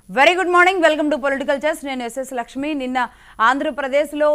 Very good morning welcome to political chess నేను S S Lakshmi నిన్న ఆంధ్రప్రదేశ్లో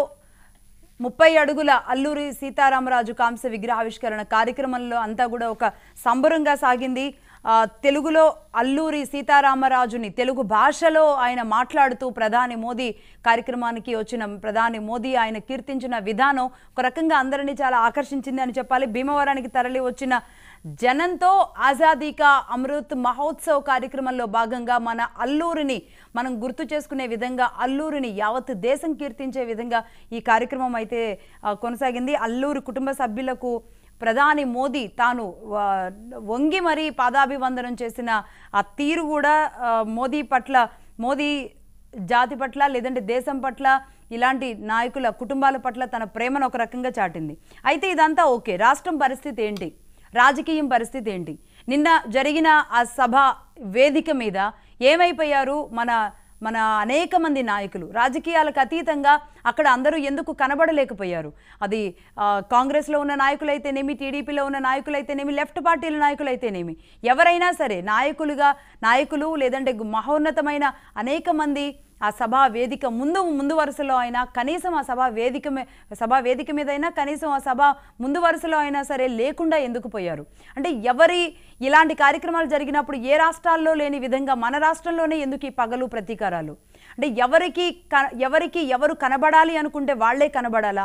ముప్పై అడుగుల అల్లూరి సీతారామరాజు కాంస్య విగ్రహావిష్కరణ కార్యక్రమంలో అంతా కూడా ఒక సంబరంగా సాగింది ఆ, తెలుగులో అల్లూరి సీతారామరాజుని తెలుగు భాషలో ఆయన మాట్లాడుతూ ప్రధాని మోదీ కార్యక్రమానికి వచ్చిన ప్రధాని మోదీ ఆయన కీర్తించిన విధానం ఒక రకంగా అందరినీ చాలా ఆకర్షించింది అని చెప్పాలి భీమవరానికి తరలి వచ్చిన జనంతో ఆజాదీ కా అమృత్ మహోత్సవ్ కార్యక్రమంలో భాగంగా మన అల్లూరిని మనం గుర్తు చేసుకునే విధంగా అల్లూరిని యావత్ దేశం కీర్తించే విధంగా ఈ కార్యక్రమం అయితే ఆ, కొనసాగింది అల్లూరి కుటుంబ సభ్యులకు ప్రధాని మోదీ తాను ఆ, వంగి మరీ పాదాభివందనం చేసిన ఆ తీరు కూడా ఆ, మోదీ పట్ల మోదీ జాతి పట్ల లేదంటే దేశం పట్ల ఇలాంటి నాయకుల కుటుంబాల పట్ల తన ప్రేమను ఒక రకంగా చాటింది అయితే ఇదంతా ఓకే రాష్ట్రం పరిస్థితి ఏంటి రాజకీయం పరిస్థితి ఏంటి నిన్న జరిగిన ఆ సభ వేదిక మీద ఏమైపోయారు మన మన అనేక మంది నాయకులు రాజకీయాలకు అతీతంగా అక్కడ అందరూ ఎందుకు కనబడలేకపోయారు అది ఆ, కాంగ్రెస్లో ఉన్న నాయకులైతేనేమి టీడీపీలో ఉన్న నాయకులైతేనేమి లెఫ్ట్ పార్టీల నాయకులైతేనేమి ఎవరైనా సరే నాయకులుగా నాయకులు లేదంటే గు- మహోన్నతమైన అనేక మంది ఆ సభా వేదిక ముందు ముందు వరుసలో అయినా కనీసం ఆ సభా వేదిక మీ- సభా వేదిక మీద అయినా కనీసం ఆ సభ ముందు వరుసలో అయినా సరే లేకుండా ఎందుకు పోయారు అంటే ఎవరి ఇలాంటి కార్యక్రమాలు జరిగినప్పుడు ఏ రాష్ట్రాల్లో లేని విధంగా మన రాష్ట్రంలోనే ఎందుకు ఈ పగలు ప్రతీకారాలు అంటే ఎవరికి క ఎవరికి ఎవరు కనబడాలి అనుకుంటే వాళ్ళే కనబడాలా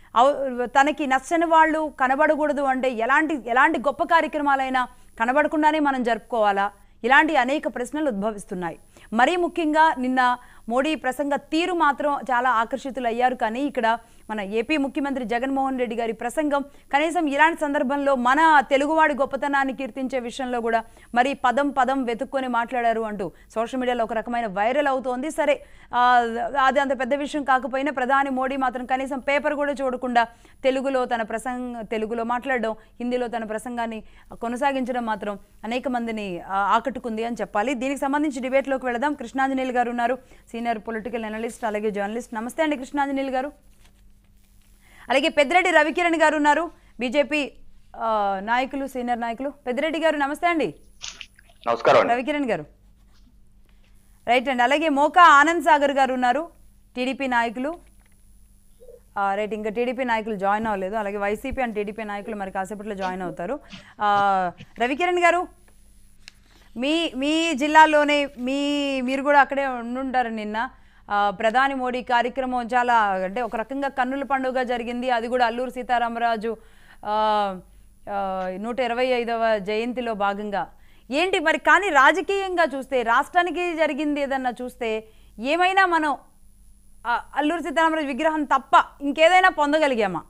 అవ- తనకి నచ్చని వాళ్ళు కనబడకూడదు అంటే ఎలాంటి ఎలాంటి గొప్ప కార్యక్రమాలైనా కనబడకుండానే మనం జరుపుకోవాలా ఇలాంటి అనేక ప్రశ్నలు ఉద్భవిస్తున్నాయి మరీ ముఖ్యంగా నిన్న మోడీ ప్రసంగ తీరు మాత్రం చాలా ఆకర్షితులయ్యారు కానీ ఇక్కడ మన ఏపీ ముఖ్యమంత్రి జగన్మోహన్ రెడ్డి గారి ప్రసంగం కనీసం ఇలాంటి సందర్భంలో మన తెలుగువాడి గొప్పతనాన్ని కీర్తించే విషయంలో కూడా మరి పదం పదం వెతుక్కొని మాట్లాడారు అంటూ సోషల్ మీడియాలో ఒక రకమైన వైరల్ అవుతోంది సరే ఆ, అది అంత పెద్ద విషయం కాకపోయినా ప్రధాని మోడీ మాత్రం కనీసం పేపర్ కూడా చూడకుండా తెలుగులో తన ప్రసంగ తెలుగులో మాట్లాడడం హిందీలో తన ప్రసంగాన్ని కొనసాగించడం మాత్రం అనేక మందిని ఆ, ఆకట్టుకుంది అని చెప్పాలి దీనికి సంబంధించి డిబేట్లోకి వెళదాం కృష్ణాంజనేయులు గారు ఉన్నారు సీనియర్ పొలిటికల్ అనలిస్ట్ అలాగే జర్నలిస్ట్ నమస్తే అండి కృష్ణాంజనేయులు గారు అలాగే పెద్దిరెడ్డి రవికిరణ్ గారు ఉన్నారు బీజేపీ ఆ, నాయకులు సీనియర్ నాయకులు పెద్దిరెడ్డి గారు నమస్తే అండి నమస్కారం అండి రవికిరణ్ గారు రైట్ అండి అలాగే మోకా ఆనంద్ సాగర్ గారు ఉన్నారు టీడీపీ నాయకులు ఆ, రైట్ ఇంకా టీడీపీ నాయకులు జాయిన్ అవ్వలేదు అలాగే వైసీపీ అండ్ టీడీపీ నాయకులు మరి కాసేపట్లో జాయిన్ అవుతారు ఆ, రవికిరణ్ గారు మీ మీ జిల్లాలోనే మీ మీరు కూడా అక్కడే ఉండుంటారు నిన్న ఆ, ప్రధాని మోడీ కార్యక్రమం చాలా అంటే ఒక రకంగా కన్నుల పండుగ జరిగింది అది కూడా అల్లూరు సీతారామరాజు ఆ, ఆ, నూట ఇరవై ఐదవ జయంతిలో భాగంగా ఏంటి మరి కానీ రాజకీయంగా చూస్తే రాష్ట్రానికి జరిగింది ఏదన్నా చూస్తే ఏమైనా మనం ఆ, అల్లూరు సీతారామరాజు విగ్రహం తప్ప ఇంకేదైనా పొందగలిగామా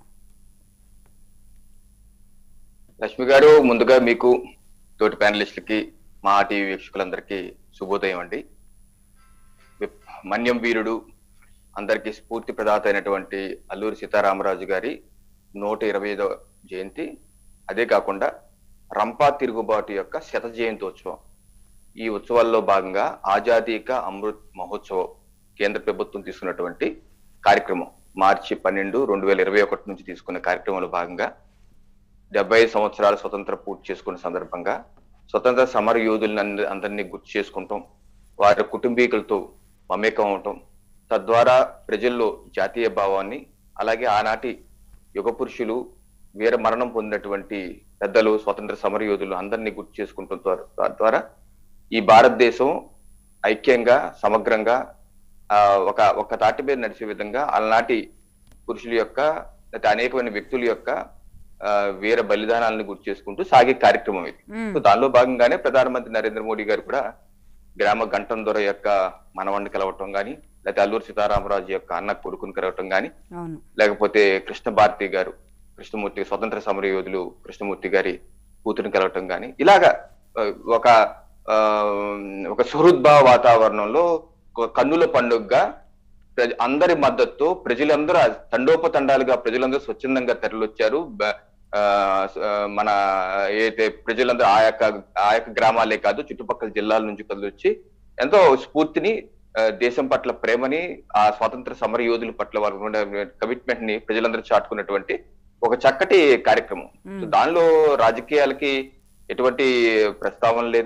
లక్ష్మి గారు ముందుగా మీకు తోటి ప్యానలిస్టులకి మా టీవీ వీక్షకులందరికీ శుభోదయం అండి విప్- మన్యం వీరుడు అందరికీ స్ఫూర్తి ప్రదాత అయినటువంటి అల్లూరి సీతారామరాజు గారి నూట ఇరవై ఐదవ జయంతి అదే కాకుండా రంపా తిరుగుబాటు యొక్క శత జయంతోత్సవం ఈ ఉత్సవాల్లో భాగంగా ఆజాదీ కా అమృత్ మహోత్సవం కేంద్ర ప్రభుత్వం తీసుకున్నటువంటి కార్యక్రమం మార్చి పన్నెండు రెండు వేల ఇరవై ఒకటి నుంచి తీసుకున్న కార్యక్రమంలో భాగంగా డెబ్బై ఐదు సంవత్సరాల స్వతంత్ర పూర్తి చేసుకున్న సందర్భంగా స్వతంత్ర సమర యోధులను అంద- అందరినీ గుర్తు చేసుకుంటాం వారి కుటుంబీకులతో మమేకం అవటం తద్వారా ప్రజల్లో జాతీయ భావాన్ని అలాగే ఆనాటి యుగ పురుషులు వీర మరణం పొందినటువంటి పెద్దలు స్వతంత్ర సమర యోధులు అందరినీ గుర్తు చేసుకుంటాం ద్వారా తద్వారా ఈ భారతదేశం ఐక్యంగా సమగ్రంగా ఆ, ఒక ఒక తాటి మీద నడిచే విధంగా అలనాటి పురుషుల యొక్క లేకపోతే అనేకమైన వ్యక్తుల యొక్క ఆ, వీర బలిదానాలను గుర్తు చేసుకుంటూ సాగే కార్యక్రమం ఇది మ్మ్. సో దానిలో భాగంగానే ప్రధానమంత్రి నరేంద్ర మోడీ గారు కూడా గ్రామ గంటం దొర యొక్క మనవణ్ణి కలవటం గాని లేకపోతే అల్లూరి సీతారామరాజు యొక్క అన్న కొడుకుని కలవటం గాని అవును లేకపోతే కృష్ణ భారతి గారు కృష్ణమూర్తి స్వతంత్ర సమర యోధులు కృష్ణమూర్తి గారి కూతురిని కలవటం గాని ఇలాగా ఆ, ఒక ఆ, ఒక సుహృద్భావ వాతావరణంలో ఒక కన్నుల పండుగగా ప్రజ- అందరి మద్దతుతో ప్రజలందరూ ఆ తండోపతండాలుగా ప్రజలందరూ స్వచ్ఛందంగా తరలివచ్చారు బ- ఆ, స- ఆ, మన ఏదైతే ప్రజలందరూ ఆ యొక్క ఆ యొక్క గ్రామాలే కాదు చుట్టుపక్కల జిల్లాల నుంచి కదిలొచ్చి ఎంతో స్ఫూర్తిని ఆ, దేశం పట్ల ప్రేమని ఆ స్వాతంత్ర సమర యోధుల పట్ల వాళ్ళ కమిట్మెంట్ ని ప్రజలందరూ చాటుకున్నటువంటి ఒక చక్కటి కార్యక్రమం సో దానిలో రాజకీయాలకి ఎటువంటి ప్రస్తావన లేదు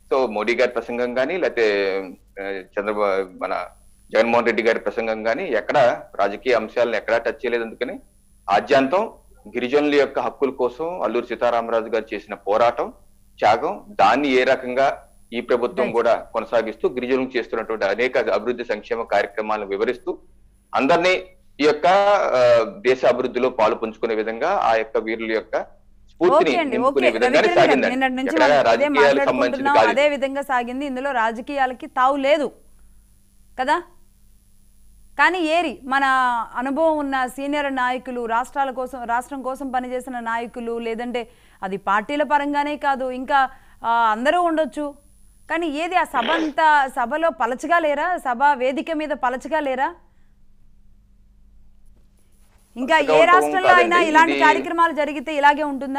సో మోడీ గారి ప్రసంగం కానీ లేకపోతే ఆ, చంద్రబాబు మన జగన్మోహన్ రెడ్డి గారి ప్రసంగం కానీ ఎక్కడ రాజకీయ అంశాలను ఎక్కడా టచ్ చేయలేదు అందుకని ఆద్యాంతం గిరిజనుల యొక్క హక్కుల కోసం అల్లూరి సీతారామరాజు గారు చేసిన పోరాటం త్యాగం దాన్ని ఏ రకంగా ఈ ప్రభుత్వం Right. కూడా కొనసాగిస్తూ గిరిజనులకు చేస్తున్నటువంటి అనేక అభివృద్ధి సంక్షేమ కార్యక్రమాలను వివరిస్తూ అందరినీ ఈ యొక్క ఆ, దేశ అభివృద్ధిలో పాలు పంచుకునే విధంగా ఆ యొక్క వీరుల యొక్క స్ఫూర్తిని ఓకే అండి ఓకే నింపుకునే విధంగానే రవికిరణ్ గారు, సాగిందండి నిన్నటి నుంచి ఎక్కడా మనం అదే రాజకీయాలకు సంబంధించింది మాట్లాడుకుంటున్నాం కాదు అదే విధంగా సాగింది ఇందులో రాజకీయాలకి తావు లేదు కదా కానీ ఏరి మన అనుభవం ఉన్న సీనియర్ నాయకులు రాష్ట్రాల కోసం రాష్ట్రం కోసం పనిచేసిన నాయకులు లేదంటే అది పార్టీల పరంగానే కాదు ఇంకా ఆ, అందరూ ఉండొచ్చు కానీ ఏది ఆ సభ అంతా సభలో పలచగా లేరా సభ వేదిక మీద పలచగా లేరా ఇంకా ఏ పలచగా ఉండటం రాష్ట్రంలో అయినా కాదండి, ఇలాంటి ఇది- కార్యక్రమాలు జరిగితే ఇలాగే ఉంటుందా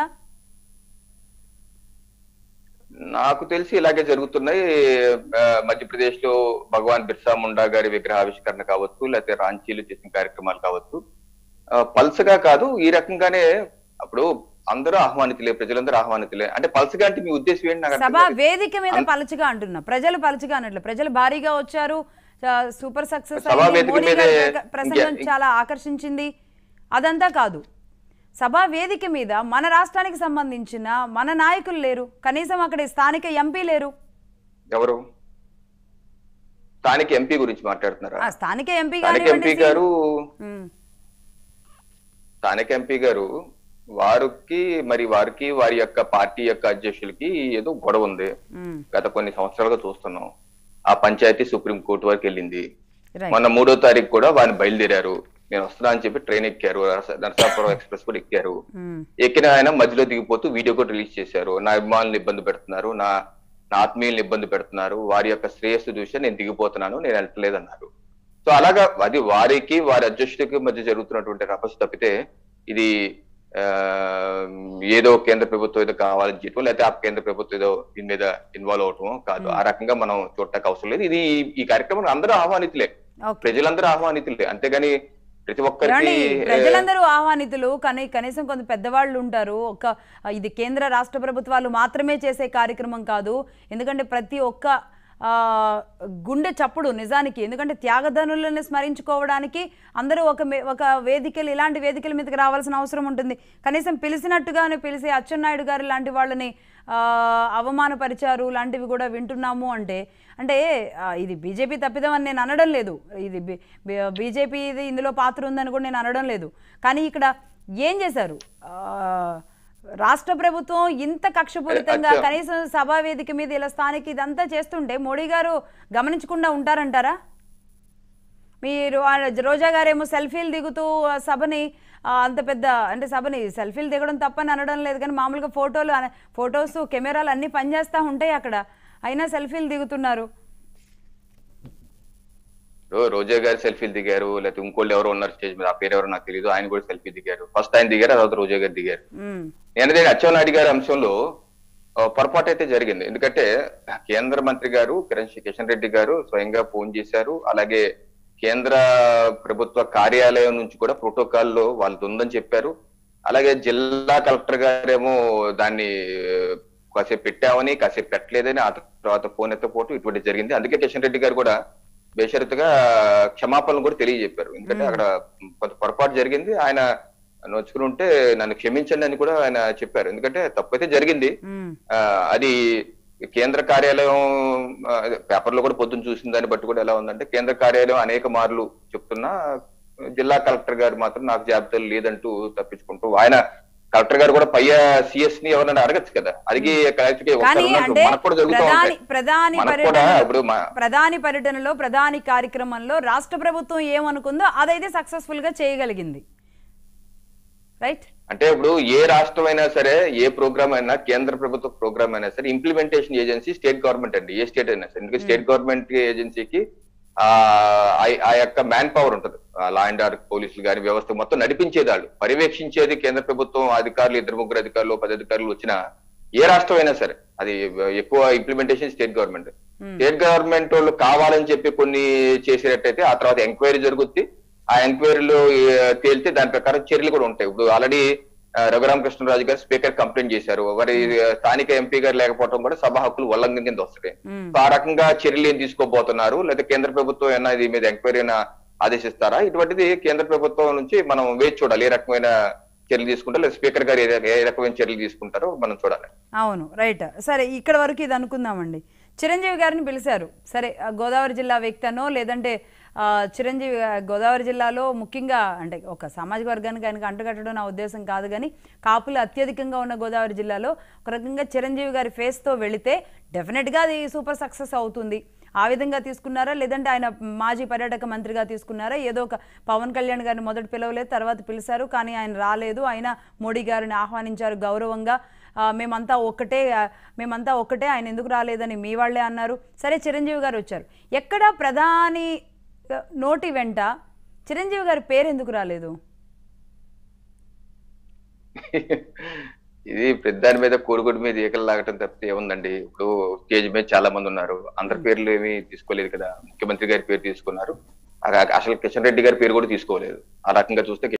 నాకు తెలిసి ఇలాగే జరుగుతున్నాయి ఆ, మధ్యప్రదేశ్ లో భగవాన్ బిర్సా ముండా గారి విగ్రహావిష్కరణ కావచ్చు లేకపోతే రాంచీలు చేసిన కార్యక్రమాలు కావచ్చు ఆ, పల్సగా కాదు ఈ రకంగానే అప్పుడు అందరూ ఆహ్వానితులే ప్రజలందరూ ఆహ్వానితులే అంటే పల్సగా అంటే మీ ఉద్దేశం ఏంటి నాకు అర్థం సభ కాలేదు. వేదిక మీద అన్- పలచగా అంటున్నా ప్రజలు పలచగా అనట్లు ప్రజలు భారీగా వచ్చారు ఆ, సూపర్ సక్సెస్ సభా అయింది వేదిక మోడీ మీదే గారి ప్రక- ప్రసంగం ఇంకే- చాలా ఆకర్షించింది అదంతా కాదు సభా వేదిక మీద మన రాష్ట్రానికి సంబంధించిన మన నాయకులు లేరు కనీసం అక్కడ స్థానిక ఎంపీ లేరు ఎవరు స్థానిక ఎంపీ గురించి మాట్లాడుతున్నారా ఆ స్థానిక ఎంపీ స్థానిక ఎంపీ గారు స్థానిక ఎంపీ గారు వారికి మరి వారికి వారి యొక్క పార్టీ యొక్క అధ్యక్షులకి ఏదో గొడవ ఉంది గత కొన్ని సంవత్సరాలుగా చూస్తున్నాం ఆ పంచాయతీ సుప్రీం కోర్టు వరకు వెళ్ళింది మొన్న మూడో తారీఖు కూడా వారిని బయలుదేరారు నేను వస్తున్నా అని చెప్పి ట్రైన్ ఎక్కారు నరస- నరసాపురం ఎక్స్ప్రెస్ కూడా ఎక్కారు ఎక్కిన ఆయన మధ్యలో దిగిపోతూ వీడియో కూడా రిలీజ్ చేశారు నా అభిమానులను ఇబ్బంది పెడుతున్నారు నా నా ఆత్మీయులను ఇబ్బంది పెడుతున్నారు వారి యొక్క శ్రేయస్సు చూసి నేను దిగిపోతున్నాను నేను వెళ్ళట్లేదన్నారు సో అలాగా అది వారికి వారి అధ్యక్షుడికి మధ్య జరుగుతున్నటువంటి రభస తప్పితే ఇది ఆ, ఏదో కేంద్ర ప్రభుత్వం ఏదో కావాలని చేయటం లేకపోతే ఆ కేంద్ర ప్రభుత్వం ఏదో దీని మీద ఇన్వాల్వ్ అవటం కాదు ఆ రకంగా మనం చూడటానికి అవసరం లేదు ఇది ఈ- ఈ కార్యక్రమం అందరూ ఆహ్వానితులే ఓకే ప్రజలందరూ ఆహ్వానితులే అంతేగాని ప్రతి ఒక్కరికి ఏమండి, ప్రజలందరూ ఆహ్వానితులు కానీ కనీసం కొంత పెద్దవాళ్ళు ఉంటారు ఒక ఆ, ఇది కేంద్ర రాష్ట్ర ప్రభుత్వాలు మాత్రమే చేసే కార్యక్రమం కాదు ఎందుకంటే ప్రతి ఒక్క ఆ, గుండె చప్పుడు నిజానికి ఎందుకంటే త్యాగధనులను స్మరించుకోవడానికి అందరూ ఒక మే- ఒక వేదికలు ఇలాంటి వేదికల మీదకి రావాల్సిన అవసరం ఉంటుంది కనీసం పిలిచినట్టుగానే పిలిచి అచ్చెన్నాయుడు గారు లాంటి వాళ్ళని ఆ, అవమానపరిచారు లాంటివి కూడా వింటున్నాము అంటే అంటే ఆ, ఇది బీజేపీ తప్పిదం అని నేను అనడం లేదు ఇది బి- బి- బీజేపీ ఇది ఇందులో పాత్ర ఉందని కూడా నేను అనడం లేదు కానీ ఇక్కడ ఏం చేశారు ఆ, రాష్ట్ర ప్రభుత్వం ఇంత కక్షపూరితంగా అచ్చా. కనీసం సభా వేదిక మీద ఇలా స్థానిక ఇదంతా చేస్తుంటే మోడీ గారు గమనించకుండా ఉంటారంటారా మీరు ఆ రోజా గారేమో సెల్ఫీలు దిగుతూ ఆ సభని ఆ, అంత పెద్ద అంటే సభని సెల్ఫీలు దిగడం తప్పని అనడం లేదు కానీ మామూలుగా ఫోటోలు అన- ఫొటోస్ కెమెరాలు అన్నీ పనిచేస్తూ ఉంటాయి అక్కడ అయినా సెల్ఫీలు దిగుతున్నారు రో- రోజా గారు సెల్ఫీలు దిగారు లేకపోతే ఇంకోళ్ళు ఎవరో ఉన్నారు స్టేజ్ మీద ఆ పేరు ఎవరో నాకు తెలియదు ఆయన కూడా సెల్ఫీ దిగారు ఫస్ట్ ఆయన దిగారు తర్వాత రోజా గారు దిగారు ఉమ్, నేను అచ్చెన్నాయుడు గారి అంశంలో ఆ, పొరపాటు అయితే జరిగింది ఎందుకంటే కేంద్ర మంత్రి గారు కిరణ్ శి- కిషన్ రెడ్డి గారు స్వయంగా ఫోన్ చేశారు అలాగే కేంద్ర ప్రభుత్వ కార్యాలయం నుంచి కూడా ప్రోటోకాల్ లో వాళ్ళది ఉందని చెప్పారు అలాగే జిల్లా కలెక్టర్ గారేమో దాన్ని ఆ, కాసేపు పెట్టామని కాసేపు పెట్టలేదని ఆ తర్వాత ఫోన్ ఎత్తపోవటం ఇటువంటి జరిగింది అందుకే కిషన్ రెడ్డి గారు కూడా బేషరతుగా క్షమాపణలు కూడా తెలియజెప్పారు ఎందుకంటే అక్కడ కొంత పొరపాటు జరిగింది ఆయన నొచ్చుకుని ఉంటే నన్ను క్షమించండి అని కూడా ఆయన చెప్పారు ఎందుకంటే తప్పైతే జరిగింది ఉమ్, ఆ, అది కేంద్ర కార్యాలయం ఆ, అదే పేపర్లో కూడా పొద్దున్న చూసిన దాన్ని బట్టి కూడా ఎలా ఉందంటే కేంద్ర కార్యాలయం అనేక మార్లు చెప్తున్నా జిల్లా కలెక్టర్ గారు మాత్రం నాకు జాబితాలు లేదంటూ తప్పించుకుంటూ ఆయన కలెక్టర్ గారు కూడా పై సిఎస్ ని ఎవరైనా అడగచ్చు కదా అడిగి కలెక్టర్ కి కానీ ఒకసారి ఉన్నట్టు అంటే మనకు కూడా జరుగుతూ ప్రధాని ఉంటాయి ప్రధాని మనకు కూడా పర్యటన ఇప్పుడు మా- ప్రధాని పర్యటనలో ప్రధాని కార్యక్రమంలో రాష్ట్ర ప్రభుత్వం ఏమనుకుందో అదైతే సక్సెస్ఫుల్ గా చేయగలిగింది రైట్ అంటే ఇప్పుడు ఏ రాష్ట్రం అయినా సరే ఏ ప్రోగ్రామ్ అయినా కేంద్ర ప్రభుత్వ ప్రోగ్రామ్ అయినా సరే ఇంప్లిమెంటేషన్ ఏజెన్సీ స్టేట్ గవర్నమెంట్ అండి ఏ స్టేట్ అయినా సరే ఎందుకంటే స్టేట్ గవర్నమెంట్ ఏజెన్సీకి ఆ ఆ- ఆ యొక్క మ్యాన్ పవర్ ఉంటుంది లా అండ్ ఆర్డర్ పోలీసులు కానీ వ్యవస్థ మొత్తం నడిపించేది వాళ్ళు పర్యవేక్షించేది కేంద్ర ప్రభుత్వం అధికారులు ఇద్దరు ముగ్గురు అధికారులు పది అధికారులు వచ్చిన ఏ రాష్ట్రం అయినా సరే అది ఎక్కువ implementation state government state government వాళ్ళు కావాలని చెప్పి కొన్ని చేసేటట్టయితే ఆ తర్వాత ఎంక్వైరీ జరుగుద్ది ఆ ఎంక్వైరీలో తేలితే దాని ప్రకారం చర్యలు కూడా ఉంటాయి ఇప్పుడు ఆల్రెడీ ఆ, రఘురామకృష్ణరాజు గారు స్పీకర్ కంప్లైంట్ చేశారు వారి ఆ, స్థానిక ఎంపీ గారు లేకపోవడం కూడా సభ హక్కులు ఉల్లంఘన కింద వస్తాయి మ్మ్. సో ఆ రకంగా చర్యలు ఏం తీసుకోబోతున్నారు లేదా కేంద్ర ప్రభుత్వం ఏమైనా ఇది మీద ఎంక్వైరీ ఆదేశిస్తారా ఇటువంటిది కేంద్ర ప్రభుత్వం నుంచి మనం వేచి చూడాలి ఏ రకమైన చర్యలు తీసుకుంటారు లేదా స్పీకర్ గారు ఏ రక- ఏ రకమైన చర్యలు తీసుకుంటారో మనం చూడాలి అవును రైట్ సరే ఇక్కడ వరకు ఇది అనుకుందామండి చిరంజీవి గారిని పిలిచారు సరే ఆ గోదావరి జిల్లా వ్యక్తనో లేదంటే ఆ, చిరంజీవి ఆ, గోదావరి జిల్లాలో ముఖ్యంగా అంటే ఒక సామాజిక వర్గానికి ఆయనకు అంటుకట్టడం నా ఉద్దేశం కాదు కానీ కాపులు అత్యధికంగా ఉన్న గోదావరి జిల్లాలో ఒక రకంగా చిరంజీవి గారి ఫేస్తో వెళితే డెఫినెట్గా అది సూపర్ సక్సెస్ అవుతుంది ఆ విధంగా తీసుకున్నారా లేదంటే ఆయన మాజీ పర్యాటక మంత్రిగా తీసుకున్నారా ఏదో ఒక పవన్ కళ్యాణ్ గారిని మొదటి పిలవలేదు తర్వాత పిలిచారు కానీ ఆయన రాలేదు ఆయన మోడీ గారిని ఆహ్వానించారు గౌరవంగా ఆ, మేమంతా ఒక్కటే ఆ, మేమంతా ఒక్కటే ఆయన ఎందుకు రాలేదని మీ వాళ్ళే అన్నారు సరే చిరంజీవి గారు వచ్చారు ఎక్కడ ప్రధాని ఆ, నోటి వెంట చిరంజీవి గారి పేరు ఎందుకు రాలేదు ఇది పెద్దాని మీద కోరుకుడి మీద ఈకలు లాగటం తప్పితే ఏముందండి ఇప్పుడు స్టేజ్ మీద చాలా మంది ఉన్నారు అందరి పేర్లు ఏమీ తీసుకోలేదు కదా ముఖ్యమంత్రి గారి పేరు తీసుకున్నారు ఆ- అసలు కిషన్ రెడ్డి గారి పేరు కూడా తీసుకోలేదు ఆ రకంగా చూస్తే